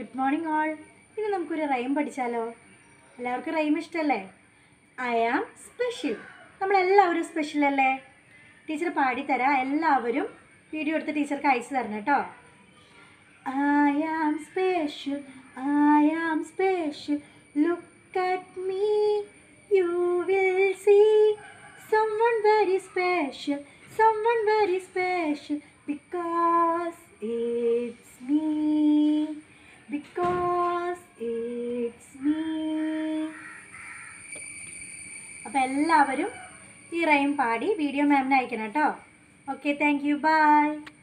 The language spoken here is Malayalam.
ഗുഡ് മോർണിംഗ് ഓൾ ഇനി നമുക്കൊരു റൈം പഠിച്ചാലോ എല്ലാവർക്കും റൈം ഇഷ്ടമല്ലേ ഐ ആം സ്പെഷ്യൽ നമ്മളെല്ലാവരും സ്പെഷ്യൽ അല്ലേ ടീച്ചർ പാടിത്തരാം എല്ലാവരും വീഡിയോ എടുത്ത് ടീച്ചർക്ക് അയച്ചു തരണം കേട്ടോ I am special I am special look at me you will see someone very special someone very special because it's me because it's me അപ്പോൾ എല്ലാവരും ഈ റൈം പാടി വീഡിയോ മാമിന് അയക്കണം കേട്ടോ ഓക്കെ താങ്ക് യു ബൈ